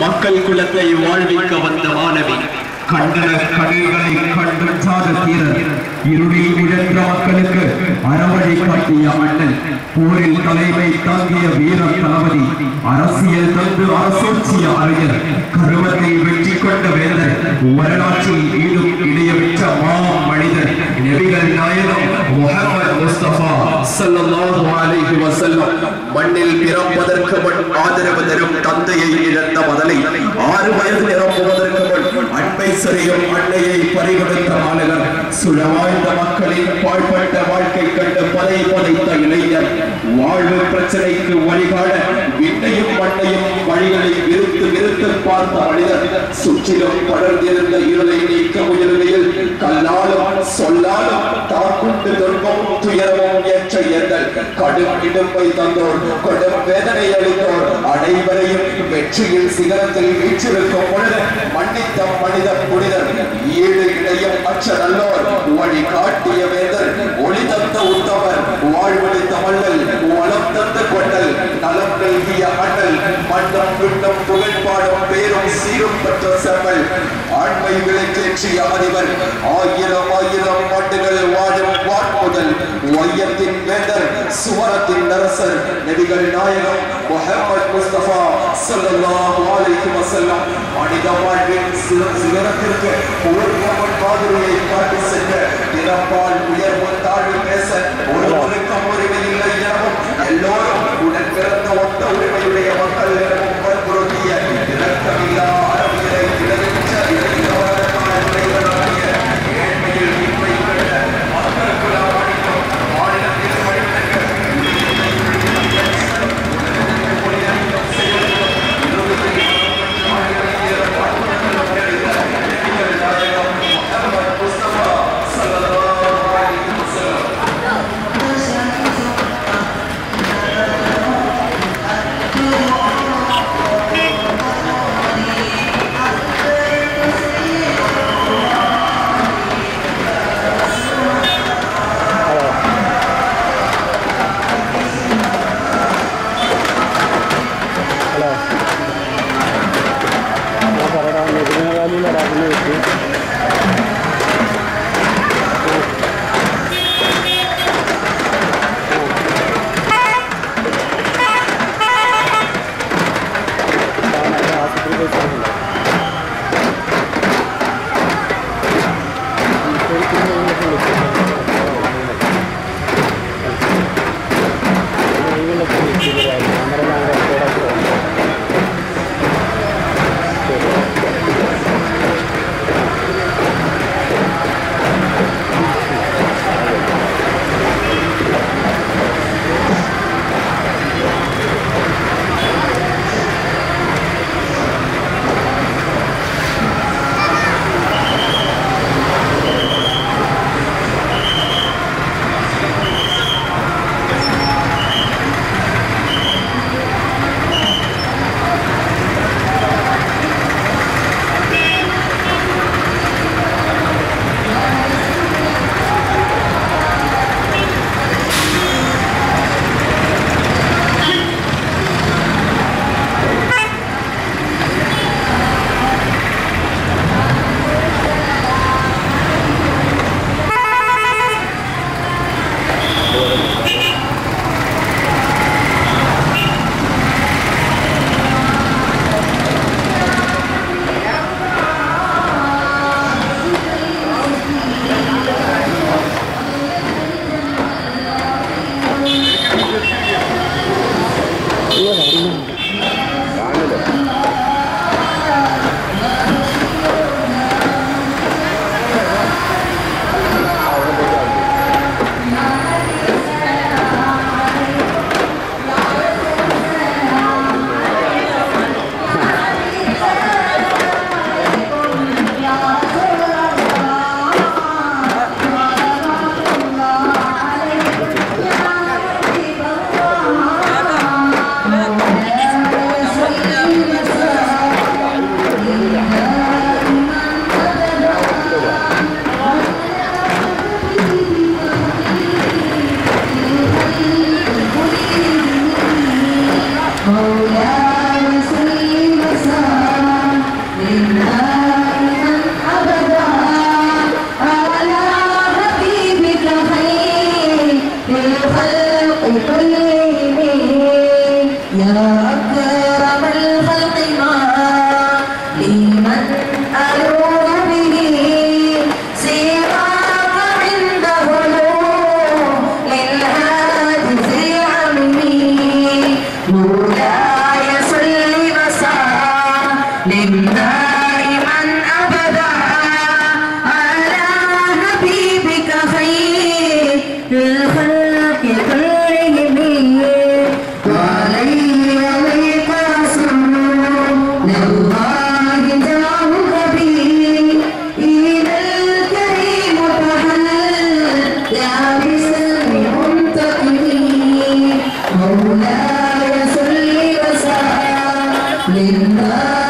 மக்கள் குலத்தை வாழ்விக்க வந்த மாணவி கண்டன கடல்களை கண்டென்றாத தீரர் இருளில் உழன்ற மக்களுக்கு அறவழி காட்டிய அண்ணன் போரில் தலைமை தாங்கிய வீர தளபதி அரசியல் தந்து அரசோச்சிய அறிஞர் கருவத்தை வெற்றி கொண்ட வேந்தர் வரலாற்றில் ஈடும் இணையற்ற மா மனிதர் நபிகள் நாயகம் முகமது முஸ்தபா ஸல்லல்லாஹு அலைஹி வஸல்லம் மண்ணில் பிறப்பதற்கு முன் ஆதரவு தரும் தந்தையை இழந்த மதலை ஆறு வயது நிரப்புவதற்கு முன் அன்பை சிறையும் அன்னையை பறிகொடுத்த மாணவர் சுழவாய்ந்த மக்களின் பாழ்பட்ட வாழ்க்கை கண்டு பதை பதைத்த இளைஞர் வாழ்வு பிரச்சனைக்கு வழிகாட விண்ணையும் மண்ணையும் வழிகளை விருத்து விருத்து பார்த்த மனிதர் சுற்றிலும் படர்ந்திருந்த இருளை நீக்க முயலுகையில் கல்லாலும் சொல்லாலும் தாக்குண்டு துன்பம் துயரமும் ஏற்ற எங்கள் கடும் இடும்பை தந்தோர் கடும் வேதனை அளித்தோர் அனைவரையும் வெற்றியின் சிகரத்தில் வீற்றிருக்கும் பொழுது மன்னித்த மனித புனிதர் ஈடு இணையம் அற்ற நல்லோர் வழி காட்டிய வேந்தர் ஒளி தந்த உத்தமர் வாழ்வழி தமிழல் வளம் தந்த கொண்டல் நலம் நல்கிய அண்ணல் மன்றம் பிண்டம் புகழ்பாடும் பேரும் சீரும் பெற்ற செம்மல் ஆண்மை விளக்கேற்றிய அதிபர் ஆயிரம் ஆயிரம் ஆண்டுகள் வாழும் வாட்முதல் வையத்தின் வேந்தர் சுவரத்தின் நரசர் நபிகள் நாயகம் முஹம்மது முஸ்தபா ஸல்லல்லாஹு அலைஹி வஸல்லம் மனித வாழ்வின் சிற- சிகரத்திற்கு பூர்வமன் மாதிரியை காட்டி சென்ற பிறப்பால் உயர்வு தாழ்வு பேச ஒருவருக்கும் உரிமை இல்லை எனவும் எல்லோரும் உடன் பிறந்த ஒத்த உரிமையுடைய மக்கள் எனவும் வற்புறுத்திய இரக்கமில்லா அரபியரை இடரிற்ற இளைஞர்களான இளைஞராகிய ஏழ்மையில் இன்மை கண்ட மக்கள் குலம் அளிக்கும் மாநிலத்தில் படித்த مولاي صل وسلم دائما أبدا على حبيبك خير الخلق كلهم وعليه عليك رسول الله جاءك به إلى الكريم تحل يا بسر منتقمين مولاي صل وسلم